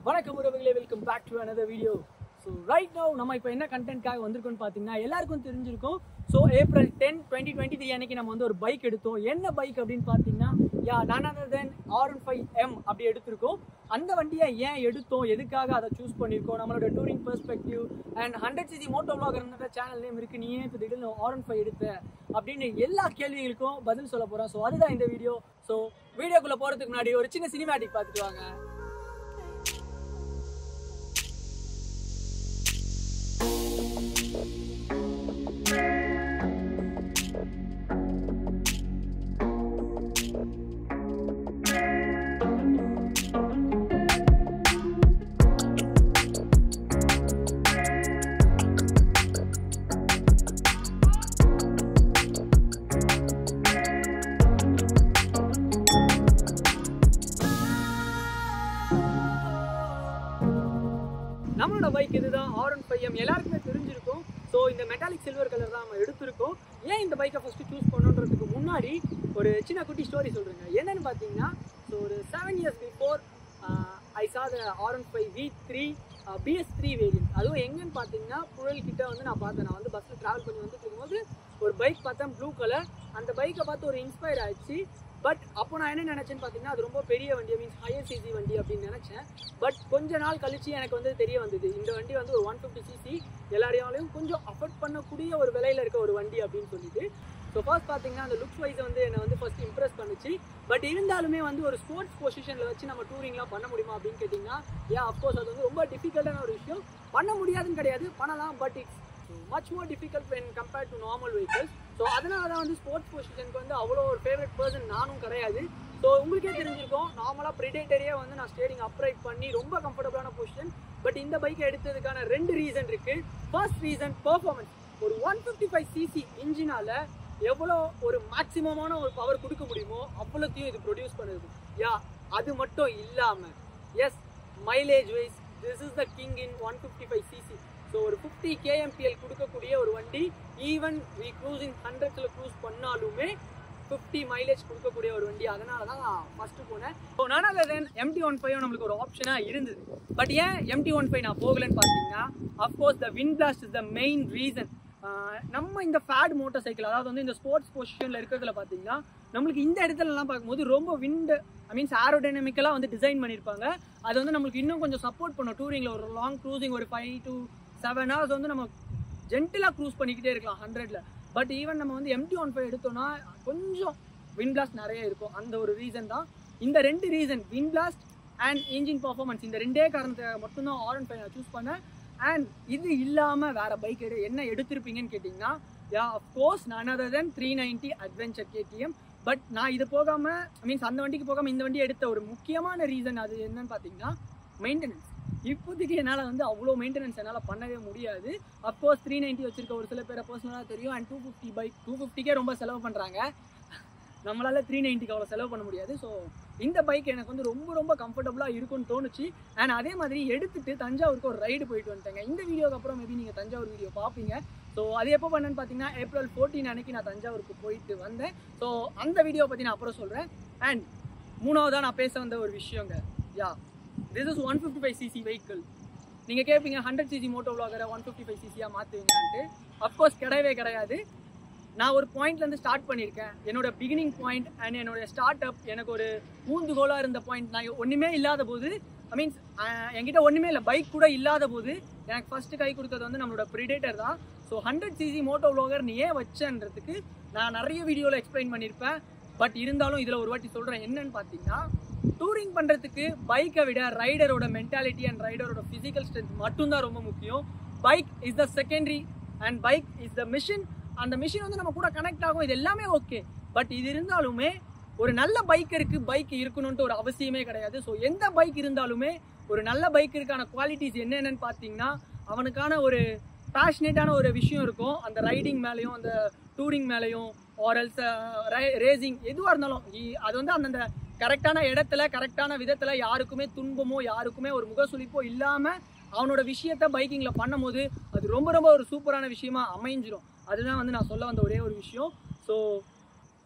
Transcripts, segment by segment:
வணக்கம் உறவுகளே welcome back to another video so right now நம்ம இப்போ என்ன கண்டென்ட்காக வந்திருக்கோம்னு பார்த்தீங்கன்னா எல்லாருக்கும் தெரிஞ்சிருக்கும் so April ten twenty twenty three அன்னைக்கு நம்ம வந்து ஒரு பைக் எடுத்தோம் என்ன பைக் அப்படின்னு பார்த்தீங்கன்னா yeah none other than R one five M அப்படி எடுத்திருக்கோம் அந்த வண்டியை ஏன் எடுத்தோம் எதுக்காக அதை சூஸ் பண்ணியிருக்கோம் நம்மளோட touring perspective and hundred CC moto blogger channel name இருக்கு நீ ஏன் இப்போ திடீர்னு ஆர் ஒன் ஃபைவ் எடுத்த அப்படின்னு எல்லா கேள்விகளுக்கும் பதில் சொல்ல போகிறோம் ஸோ அதுதான் இந்த வீடியோ ஸோ வீடியோக்குள்ளே போகிறதுக்கு முன்னாடி ஒரு சின்ன சினிமேட்டிக் பார்த்துட்டு வாங்க நம்மளோட பைக் இதுதான் ஆர் ஒன் ஃபைவ் எம் எல்லாருக்குமே தெரிஞ்சிருக்கும் ஸோ இந்த மெட்டாலிக் சில்வர் கலர் தான் நம்ம எடுத்திருக்கோம் ஏன் இந்த பைக்கை ஃபஸ்ட்டு சூஸ் பண்ணுன்றதுக்கு முன்னாடி ஒரு சின்ன குட்டி ஸ்டோரி சொல்கிறேங்க என்னன்னு பார்த்தீங்கன்னா ஸோ ஒரு seven years before I saw the R one five V three BS three variant அதுவும் எங்கன்னு பார்த்தீங்கன்னா புழல் கிட்ட வந்து நான் பார்த்தேன் நான் வந்து பஸ்ஸில் ட்ராவல் பண்ணி வந்துட்டு இருக்கும்போது ஒரு பைக் பார்த்தேன் ப்ளூ கலர் அந்த பைக்கை பார்த்து ஒரு இன்ஸ்பயர் ஆயிடுச்சு பட் அப்போ நான் என்ன நினச்சேன்னு பார்த்தீங்கன்னா அது ரொம்ப பெரிய வண்டி மீன்ஸ் ஹையர் சிசி வண்டி அப்படின்னு நினச்சேன் பட் கொஞ்ச நாள் கழிச்சு எனக்கு வந்து தெரிய வந்தது இந்த வண்டி வந்து ஒரு ஒன் ஃபிஃப்டி சிசி எல்லாரையாலையும் கொஞ்சம் அஃபோர்ட் பண்ணக்கூடிய ஒரு விலையில இருக்க ஒரு வண்டி அப்படின்னு சொல்லிட்டு ஸோ ஃபர்ஸ்ட் பார்த்தீங்கன்னா அந்த லுக்ஸ் வைஸ் வந்து என்னை வந்து ஃபர்ஸ்ட் இம்ப்ரெஸ் பண்ணுச்சு பட் இருந்தாலுமே வந்து ஒரு ஸ்போர்ட்ஸ் பொசிஷனில் வச்சு நம்ம டூரிங்லாம் பண்ண முடியுமா அப்படின்னு கேட்டிங்கன்னா ஏன் அஃப்கோர்ஸ் அது வந்து ரொம்ப டிஃபிகல்ட்டான ஒரு விஷயம் பண்ண முடியாதுன்னு கிடையாது பண்ணலாம் but it's much more difficult when compared to normal vehicles so அதனால தான் வந்து ஸ்போர்ட்ஸ் பொசிஷனுக்கு வந்து அவ்வளோ ஒரு ஃபேவரட் பர்சன் நானும் கிடையாது ஸோ உங்களுக்கே தெரிஞ்சிருக்கும் நார்மலாக ப்ரிடேட்டரியே வந்து நான் ஸ்டேரிங் அப்ரைட் பண்ணி ரொம்ப கம்ஃபர்டபுளான பொசிஷன் பட் இந்த பைக்கை எடுத்ததுக்கான ரெண்டு ரீசன் இருக்கு ஃபர்ஸ்ட் ரீசன் பெர்ஃபார்மன்ஸ் ஒரு ஒன் ஃபிஃப்டி ஃபைவ் சிசி இன்ஜினால எவ்வளோ ஒரு மேக்ஸிமமான ஒரு பவர் கொடுக்க முடியுமோ அவ்வளோத்தையும் இது ப்ரொடியூஸ் பண்ணுது யா அது மட்டும் இல்லாமல் yes mileage wise this is the king in one fifty five CC so ஒரு ஃபிஃப்டி கேஎம்பிஎல் கொடுக்கக்கூடிய ஒரு வண்டி ஈவன் வி க்ரூசிங் ஹண்ட்ரட்ஸில் க்ரூஸ் பண்ணாலுமே ஃபிஃப்டி மைலேஜ் கொடுக்கக்கூடிய ஒரு வண்டி அதனால தான் நான் ஃபஸ்ட்டு போனேன் ஸோ நான் தென் எம்டி ஒன் ஃபைவ் நம்மளுக்கு ஒரு ஆப்ஷனாக இருந்தது பட் ஏன் எம்டி ஒன் ஃபைவ் நான் போகலன்னு பார்த்தீங்கன்னா of course the wind blast is the main reason நம்ம இந்த ஃபேட் மோட்டார் சைக்கிள் அதாவது வந்து இந்த ஸ்போர்ட்ஸ் பொசிஷனில் இருக்கிறதுல பார்த்தீங்கன்னா நம்மளுக்கு இந்த இடத்துலலாம் பார்க்கும்போது ரொம்ப விண்ட் ஐ மீன்ஸ் ஏரோடைனமிக்கலாக வந்து டிசைன் பண்ணியிருப்பாங்க அது வந்து நம்மளுக்கு இன்னும் கொஞ்சம் சப்போர்ட் பண்ணும் டூரிங்கில் ஒரு லாங் க்ரூசிங் ஒரு ஃபைவ் டு செவன் ஹவர்ஸ் வந்து நம்ம ஜென்டிலாக க்ரூஸ் பண்ணிக்கிட்டே இருக்கலாம் ஹண்ட்ரட்ல பட் ஈவன் நம்ம வந்து எம்டி ஒன் ஃபைவ் எடுத்தோம்னா கொஞ்சம் வின் பிளாஸ்ட் நிறைய இருக்கும் அந்த ஒரு ரீசன் தான் இந்த ரெண்டு reason wind blast and engine performance இந்த ரெண்டே காரணத்தை மட்டும்தான் ஆர் ஒன் ஃபைவ் நான் சூஸ் பண்ணேன் அண்ட் இது இல்லாமல் வேற பைக் எடு என்ன எடுத்திருப்பீங்கன்னு கேட்டிங்கன்னா yeah of course none other than three ninety adventure KTM but நான் இது போகாமல் மீன்ஸ் அந்த வண்டிக்கு போகாமல் இந்த வண்டி எடுத்த ஒரு முக்கியமான ரீசன் அது என்னன்னு பார்த்தீங்கன்னா மெயின்டெனன்ஸ் இப்போதைக்கு என்னால் வந்து அவ்வளோ மெயின்டெனன்ஸ் என்னால் பண்ணவே முடியாது அஃப்கோர்ஸ் த்ரீ நைன்ட்டி வச்சிருக்க ஒரு சில பேரை பர்சனலாக தெரியும் and two fifty bike two ஃபிஃப்டிக்கே ரொம்ப செலவு பண்ணுறாங்க நம்மளால த்ரீ நைன்ட்டிக்கு அவ்வளோ செலவு பண்ண முடியாது ஸோ இந்த பைக் எனக்கு வந்து ரொம்ப ரொம்ப கம்ஃபர்டபுளாக இருக்கும்னு தோணுச்சு அண்ட் அதே மாதிரி எடுத்துட்டு தஞ்சாவூருக்கு ஒரு ரைடு போயிட்டு வந்துட்டேங்க இந்த வீடியோக்கு அப்புறம் மேபி நீங்கள் தஞ்சாவூர் வீடியோ பார்ப்பீங்க ஸோ அது எப்போ பண்ணேன்னு பார்த்தீங்கன்னா ஏப்ரல் ஃபோர்டீன் அன்னைக்கு நான் தஞ்சாவூருக்கு போயிட்டு வந்தேன் ஸோ அந்த வீடியோ பற்றி நான் அப்புறம் சொல்கிறேன் அண்ட் மூணாவதாக நான் பேச வந்த ஒரு விஷயங்க yeah this is one fifty five CC vehicle நீங்கள் கேட்பீங்க ஹண்ட்ரட் சிசி மோட்டோ விளாகரை ஒன் ஃபிஃப்டி ஃபைவ் சிசியாக மாற்றுவீங்கன்ட்டு அஃப்கோர்ஸ் கிடையவே கிடையாது நான் ஒரு பாயிண்ட்லேருந்து ஸ்டார்ட் பண்ணியிருக்கேன் என்னோட பிகினிங் பாயிண்ட் அண்ட் என்னோட ஸ்டார்ட் அப் எனக்கு ஒரு ஊந்துகோலாக இருந்த பாயிண்ட் நான் ஒன்றுமே இல்லாத போது ஐ மீன்ஸ் என்கிட்ட ஒன்றுமே இல்லை பைக் கூட இல்லாத போது எனக்கு ஃபஸ்ட்டு கை கொடுத்தது வந்து நம்மளோட ப்ரிடேட்டர் தான் so hundred CC moto vlogger நீ ஏன் வச்சேன்றதுக்கு நான் நிறைய வீடியோவில் எக்ஸ்பிளைன் பண்ணியிருப்பேன் பட் இருந்தாலும் இதில் ஒரு வாட்டி சொல்கிறேன் என்னன்னு பார்த்தீங்கன்னா டூரிங் பண்ணுறதுக்கு பைக்கை விட ரைடரோட மென்டாலிட்டி அண்ட் ரைடரோட ஃபிசிக்கல் ஸ்ட்ரென்த் மட்டும்தான் ரொம்ப முக்கியம் bike is the secondary and bike is the machine அந்த மிஷின் வந்து நம்ம கூட கனெக்ட் ஆகும் இது எல்லாமே ஓகே பட் இது இருந்தாலுமே ஒரு நல்ல பைக்கருக்கு பைக் இருக்கணும்ட்டு ஒரு அவசியமே கிடையாது ஸோ எந்த பைக் இருந்தாலுமே ஒரு நல்ல பைக்கருக்கான குவாலிட்டிஸ் என்னென்னு பார்த்தீங்கன்னா அவனுக்கான ஒரு பேஷனேட்டான ஒரு விஷயம் இருக்கும் அந்த ரைடிங் மேலேயும் அந்த டூரிங் மேலேயும் ஆரல்ஸ் ரேசிங் எதுவாக இருந்தாலும் இ- அது வந்து அந்தந்த கரெக்டான இடத்துல கரெக்டான விதத்துல யாருக்குமே துன்பமோ யாருக்குமே ஒரு முகசுளிப்போ இல்லாம அவனோட விஷயத்த பைக்கிங்ல பண்ணும்போது அது ரொம்ப ரொம்ப ஒரு சூப்பரான விஷயமா அமைஞ்சிரும் அதுதான் வந்து நான் சொல்ல வந்த ஒரே ஒரு விஷயம் ஸோ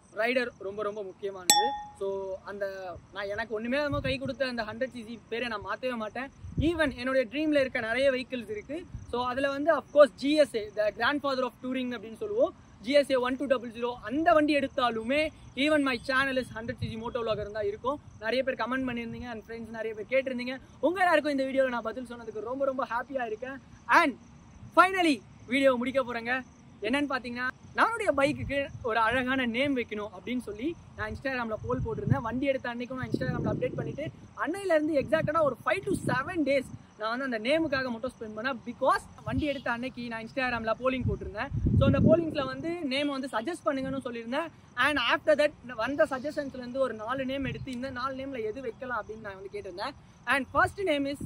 ரைடர் ரொம்ப ரொம்ப முக்கியமானது ஸோ அந்த நான் எனக்கு ஒன்றுமே இல்லாமல் கை கொடுத்த அந்த ஹண்ட்ரட் சிசி பேரை நான் மாற்றவே மாட்டேன் ஈவன் என்னுடைய ட்ரீமில் இருக்க நிறைய வெஹிக்கிள்ஸ் இருக்குது ஸோ அதில் வந்து of course GSA the grandfather of touring அப்படின்னு சொல்லுவோம் GSA one two double zero அந்த வண்டி எடுத்தாலுமே even my channel is hundred CC moto vlogger தான் இருக்கும் நிறைய பேர் கமெண்ட் பண்ணியிருந்தீங்க அண்ட் ஃப்ரெண்ட்ஸ் நிறைய பேர் கேட்டிருந்தீங்க உங்கள் எல்லாருக்கும் இந்த வீடியோவில் நான் பதில் சொன்னதுக்கு ரொம்ப ரொம்ப ஹாப்பியாக இருக்கேன் அண்ட் ஃபைனலி வீடியோ முடிக்க போகிறேங்க என்னன்னு பார்த்தீங்கன்னா நானுடைய பைக்குக்கு ஒரு அழகான நேம் வைக்கணும் அப்படின்னு சொல்லி நான் இன்ஸ்டாகிராமில் போல் போட்டிருந்தேன் வண்டி எடுத்த அன்னைக்கும் நான் இன்ஸ்டாகிராமில் அப்டேட் பண்ணிட்டு அன்னையிலேருந்து எக்ஸாக்டாக ஒரு ஃபைவ் டு செவன் டேஸ் நான் வந்து அந்த நேமுக்காக மட்டும் ஸ்பெண்ட் பண்ணேன் பிகாஸ் வண்டி எடுத்த அன்னைக்கு நான் இன்ஸ்டாகிராமில் போலிங் போட்டிருந்தேன் ஸோ அந்த போலிங்ஸில் வந்து நேம் வந்து சஜஸ்ட் பண்ணுங்கன்னு சொல்லியிருந்தேன் அண்ட் ஆஃப்டர் தட் வந்த சஜஷன்ஸ்லேருந்து ஒரு நாலு நேம் எடுத்து இந்த நாலு நேமில் எது வைக்கலாம் அப்படின்னு நான் வந்து கேட்டிருந்தேன் அண்ட் ஃபர்ஸ்ட் நேம் இஸ்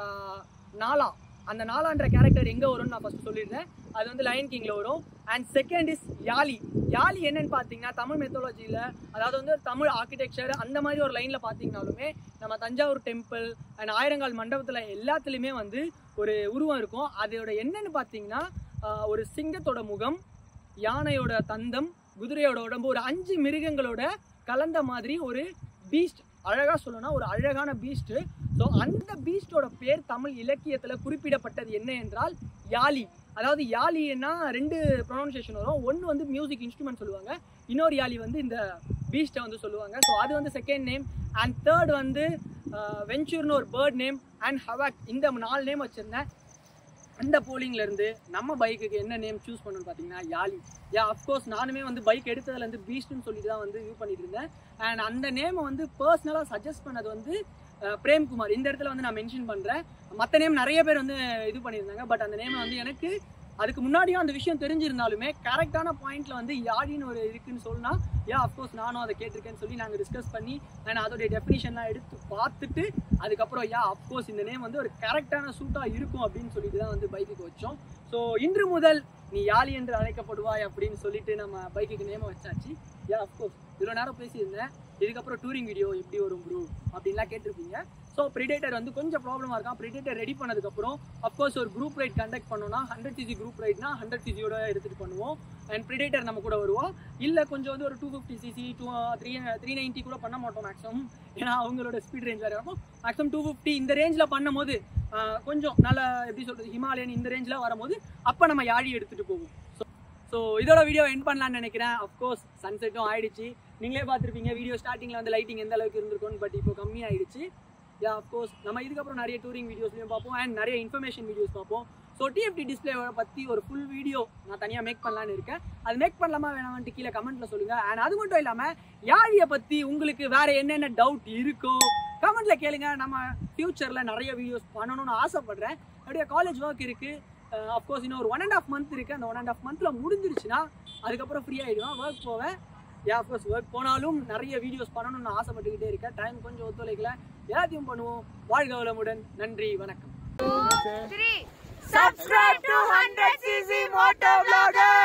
நாலா அந்த நாலான்ற கேரக்டர் எங்கே வரும்னு நான் ஃபர்ஸ்ட் சொல்லியிருந்தேன் அது வந்து லயன் கிங்கில் வரும் and second is Yali Yali என்னன்னு பார்த்தீங்கன்னா தமிழ் மெத்தாலஜியில் அதாவது வந்து தமிழ் ஆர்கிடெக்சர் அந்த மாதிரி ஒரு லைனில் பார்த்தீங்கனாலுமே நம்ம தஞ்சாவூர் டெம்பிள் அண்ட் ஆயிரங்கால் மண்டபத்தில் எல்லாத்துலேயுமே வந்து ஒரு உருவம் இருக்கும் அதோட என்னன்னு பார்த்தீங்கன்னா ஆஹ், ஒரு சிங்கத்தோட முகம் யானையோட தந்தம் குதிரையோட உடம்பு ஒரு அஞ்சு மிருகங்களோட கலந்த மாதிரி ஒரு பீஸ்ட் அழகாக சொல்லணும்னா ஒரு அழகான பீஸ்ட் ஸோ அந்த பீஸ்டோட பேர் தமிழ் இலக்கியத்தில் குறிப்பிடப்பட்டது என்ன என்றால் யாலி அதாவது யாலின்னா ரெண்டு ப்ரொனவுன்சியேஷன் வரும் ஒன்று வந்து மியூசிக் இன்ஸ்ட்ருமெண்ட் சொல்லுவாங்க இன்னொரு யாலி வந்து இந்த பீஸ்ட்டை வந்து சொல்லுவாங்க ஸோ அது வந்து செகண்ட் நேம் அண்ட் தேர்ட் வந்து வெஞ்சூர்னு ஒரு பேர்ட் நேம் அண்ட் ஹவாக் இந்த நாலு நேம் வச்சுருந்தேன் அந்த போலிங்ல இருந்து நம்ம பைக்குக்கு என்ன நேம் சூஸ் பண்ணணும்னு பார்த்தீங்கன்னா யாலி யா அஃப்கோர்ஸ் நானுமே வந்து பைக் எடுத்ததுலேருந்து பீஸ்ட்னு சொல்லிட்டு தான் வந்து யூ பண்ணிட்டு இருந்தேன் அண்ட் அந்த நேமை வந்து பர்சனலாக சஜஸ்ட் பண்ணது வந்து அஹ், பிரேம்குமார் இந்த இடத்துல வந்து நான் மென்ஷன் பண்ணுறேன் மற்ற நேம் நிறைய பேர் வந்து இது பண்ணியிருந்தாங்க பட் அந்த நேம் வந்து எனக்கு அதுக்கு முன்னாடியும் அந்த விஷயம் தெரிஞ்சிருந்தாலுமே கரெக்டான பாயிண்ட்ல வந்து யாழின்னு ஒரு இருக்குன்னு சொன்னா யா அஃப்கோர்ஸ் நானும் அதை கேட்டிருக்கேன்னு சொல்லி நாங்கள் டிஸ்கஸ் பண்ணி நான் அதோடைய டெஃபினிஷன்லாம் எடுத்து பார்த்துட்டு அதுக்கப்புறம் யா அஃப்கோர்ஸ் இந்த நேம் வந்து ஒரு கரெக்டான சூட்டாக இருக்கும் அப்படின்னு சொல்லிட்டு தான் வந்து பைக்குக்கு வச்சோம் ஸோ இன்று முதல் நீ யாழி என்று அழைக்கப்படுவாய் அப்படின்னு சொல்லிட்டு நம்ம பைக்குக்கு நேம வச்சாச்சு யா அஃப்கோர்ஸ் இவ்வளோ நேரம் பேசியிருந்தேன் இதுக்கப்புறம் டூரிங் வீடியோ எப்படி வரும் ப்ரூ அப்படின்லாம் கேட்டிருப்பீங்க ஸோ ப்ரிடேட்டர் வந்து கொஞ்சம் ப்ராப்ளமாக இருக்கான் ப்ரிடேட்டர் ரெடி பண்ணதுக்கப்புறம் அஃப்கோர்ஸ் ஒரு குரூப் ரைட் கண்டக்ட் பண்ணோம்னா ஹண்ட்ரட் சிசி குரூப் ரைட்னா ஹண்ட்ரட் சிசியோட எடுத்துகிட்டு பண்ணுவோம் அண்ட் ப்ரிடேட்டர் நம்ம கூட வருவோம் இல்லை கொஞ்சம் வந்து ஒரு two fifty CC to three three ninety கூட பண்ண மாட்டோம் மேக்ஸிமம் ஏன்னா அவங்களோட ஸ்பீட் ரேஞ்ச் வேறு இருக்கும் மேக்ஸிமம் டூ ஃபிஃப்டி இந்த ரேஞ்சில் பண்ணும்போது ஆஹ், கொஞ்சம் நல்ல எப்படி சொல்கிறது ஹிமாலயன் இந்த ரேஞ்சில் வரும்போது அப்போ நம்ம யாழி எடுத்துகிட்டு போவோம் ஸோ ஸோ இதோட வீடியோ எண்ட் பண்ணலாம்னு நினைக்கிறேன் அஃப்கோர்ஸ் சன்செட்டும் ஆயிடுச்சு நீங்களே பார்த்துருப்பீங்க வீடியோ ஸ்டார்டிங்கில் வந்து லைட்டிங் எந்த அளவுக்கு இருந்திருக்கும் பட் இப்போ கம்மியாயிடுச்சு யா அஃப்கோர்ஸ் நம்ம இதுக்கப்புறம் நிறைய டூரிங் வீடியோஸ்லையும் பார்ப்போம் அண்ட் நிறைய இன்ஃபர்மேஷன் வீடியோஸ் பார்ப்போம் ஸோ டிஎஃப்டி டிஸ்பிளே பற்றி ஒரு ஃபுல் வீடியோ நான் தனியாக மேக் பண்ணலான்னு இருக்கேன் அது மேக் பண்ணலாமா வேணாம்னு கீழே கமெண்ட்ல சொல்லுங்க அண்ட் அது மட்டும் இல்லாமல் யாழியை பற்றி உங்களுக்கு வேற என்னென்ன டவுட் இருக்கோ கமெண்ட்ல கேளுங்க நம்ம ஃபியூச்சரில் நிறைய வீடியோஸ் பண்ணணும்னு ஆசைப்படுறேன் அப்படியே காலேஜ் ஒர்க் இருக்கு அஃப்கோர்ஸ் இன்னும் ஒரு ஒன் அண்ட் ஆஃப் மந்த் இருக்கு அந்த ஒன் அண்ட் ஆஃப் மந்த்ல முடிஞ்சிருச்சுன்னா அதுக்கப்புறம் ஃப்ரீ ஆயிடுவேன் ஒர்க் போவேன் யா அஃப்கோர்ஸ் ஒர்க் போனாலும் நிறைய வீடியோஸ் பண்ணணும்னு ஆசைப்பட்டுக்கிட்டே இருக்கேன் டைம் கொஞ்சம் ஒத்துழைக்கல எல்லாத்தையும் பண்ணுவோம் வாழ்க வளமுடன் நன்றி வணக்கம் Subscribe to 100cc Motor Vlogger.